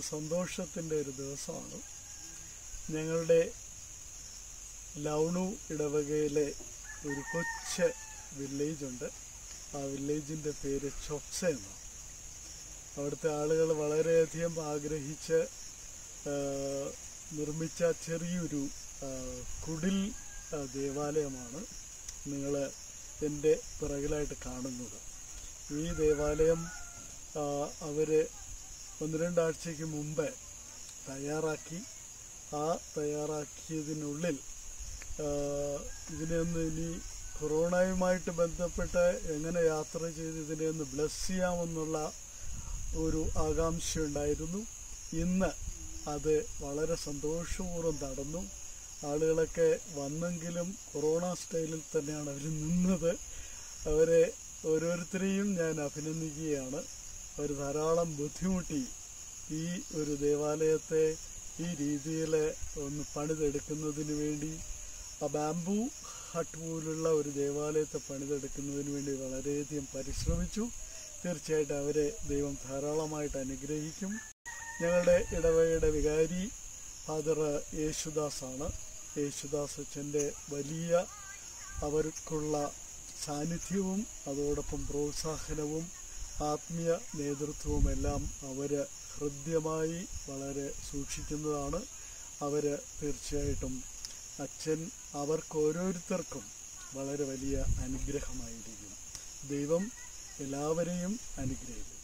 സന്തോഷത്തിൻ്റെ ഒരു ദിവസമാണ് ഞങ്ങളുടെ ലൗണു ഇടവകയിലെ ഒരു കൊച്ച് വില്ലേജുണ്ട് ആ വില്ലേജിൻ്റെ പേര് ചൊക്സ എന്നാണ് അവിടുത്തെ ആളുകൾ വളരെയധികം ആഗ്രഹിച്ച് ആ, നിർമ്മിച്ച ചെറിയൊരു ആ, കുടിൽ ആ, ദേവാലയമാണ് നിങ്ങൾ എൻ്റെ പിറകിലായിട്ട് കാണുന്നത് ഈ ദേവാലയം അവർ ഒന്ന് രണ്ടാഴ്ചയ്ക്ക് മുമ്പ് തയ്യാറാക്കി ആ തയ്യാറാക്കിയതിനുള്ളിൽ ആ, ഇതിനെ ഒന്ന് ഇനി കൊറോണയുമായിട്ട് ബന്ധപ്പെട്ട് എങ്ങനെ യാത്ര ചെയ്ത് ഇതിനെ ഒന്ന് ബ്ലസ് ചെയ്യാമെന്നുള്ള ഒരു ആകാംക്ഷയുണ്ടായിരുന്നു ഇന്ന് അത് വളരെ സന്തോഷപൂർവ്വം നടന്നു ആളുകളൊക്കെ വന്നെങ്കിലും കൊറോണ സ്റ്റൈലിൽ തന്നെയാണ് അവർ നിന്നത് അവരെ ഓരോരുത്തരെയും ഞാൻ അഭിനന്ദിക്കുകയാണ് അവർ ധാരാളം ബുദ്ധിമുട്ടി ഈ ഒരു ദേവാലയത്തെ ഈ രീതിയിൽ ഒന്ന് പണിതെടുക്കുന്നതിന് വേണ്ടി ആ ബാംബു ഹട്ട് പോലുള്ള ഒരു ദേവാലയത്തെ പണിതെടുക്കുന്നതിന് വേണ്ടി വളരെയധികം പരിശ്രമിച്ചു തീർച്ചയായിട്ടും അവരെ ദൈവം ധാരാളമായിട്ട് അനുഗ്രഹിക്കും ഞങ്ങളുടെ ഇടവകയുടെ വികാരി ഫാദർ യേശുദാസാണ് യേശുദാസ് അച്ഛൻ്റെ വലിയ അവർക്കുള്ള സാന്നിധ്യവും അതോടൊപ്പം പ്രോത്സാഹനവും ആത്മീയ നേതൃത്വവും എല്ലാം അവർ ഹൃദ്യമായി വളരെ സൂക്ഷിക്കുന്നതാണ് അവർ തീർച്ചയായിട്ടും അച്ഛൻ അവർക്ക് ഓരോരുത്തർക്കും വളരെ വലിയ അനുഗ്രഹമായിരിക്കും ദൈവം എല്ലാവരെയും അനുഗ്രഹിക്കും